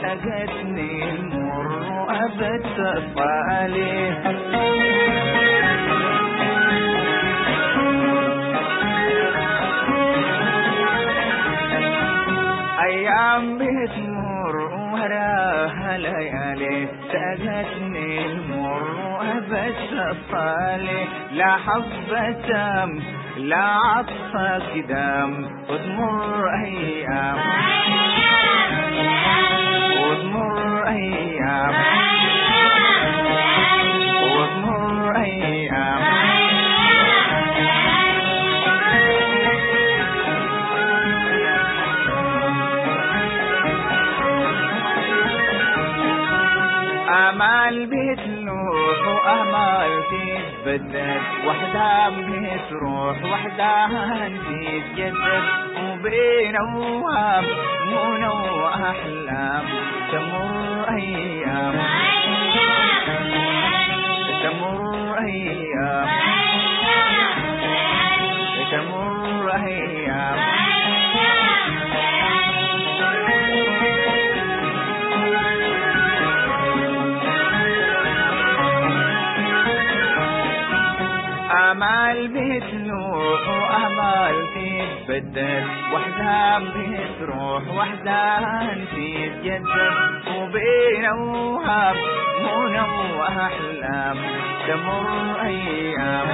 ساقتني المر أبد تطالي أيام بتمر وراها ليالي ساقتني المر أبد تطالي لا حبة لا عطف قدام وتمر أيام وتمر أيام وتمر أيام آمال بتلوح وآمال تتبدل وحدة بتروح وحدة تتجدد وبين أوهام منى وأحلام تمر أيام تمر أيام تمر أيام آمال بتلوح وآمال تتبدل وأحزان بتروح وأحزان تتجدد وبين أوهام منى وأحلام تمر أيام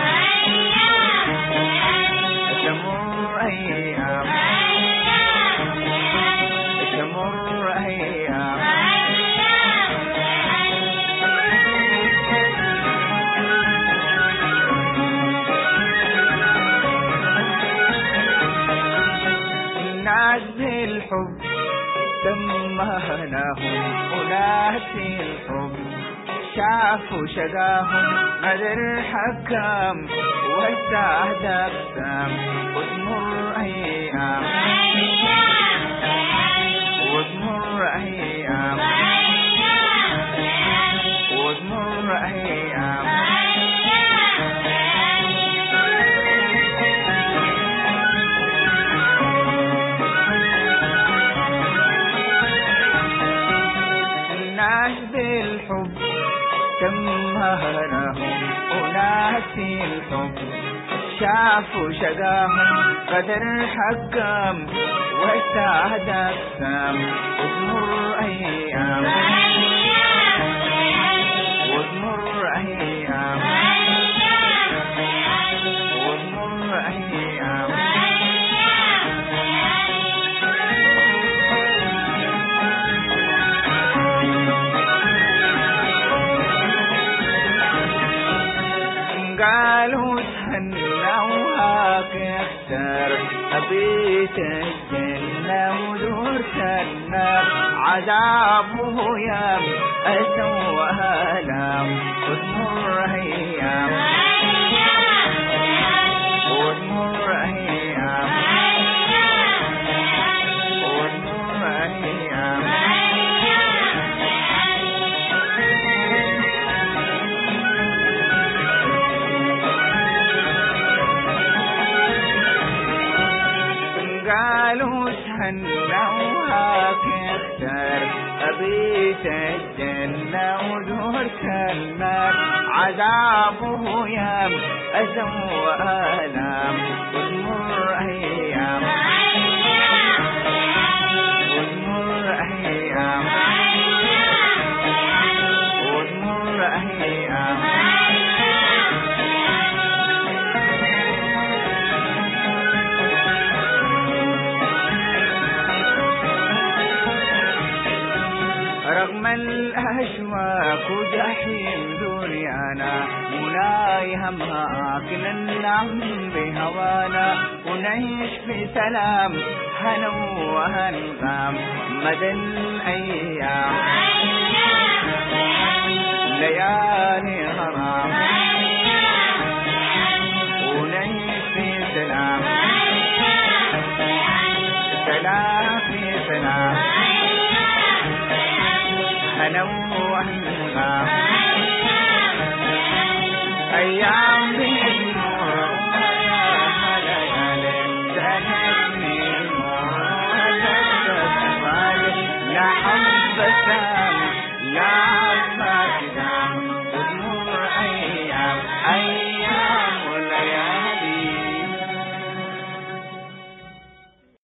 تمر أيام تمر أيام الناس بالحب سمهناهم وناس الحب شافوا شقاهم قدر حكام واستهدى اقسام وتمر ايام وتمر ايام وتمر ايام الناس بالحب سمهناهم وناس الحب شافوا شقاهم قدر حكام واجتهد اقسام وتمر ايام وتمر ايام وتمر ايام قالوا تهنى وهاك يختار أبيت الجنة ودورت النار عذابه يام أسوى آلام وتمر أيام وتمر أيام وتمر أيام قالوا تهنى وهاك يختار أبيت الجنة ودورت النار عذابه يام أزم وآلام وتمر أيام وتمر أيام وتمر أيام رغم الأشواك وجحيم دنيانا مناي همهاك ننعم بهوانا ونعيش في سلام هنا وهنغام مدى الأيام ليالي غرام ونعيش في سلام سلام في سلام هنا وهنغام أيام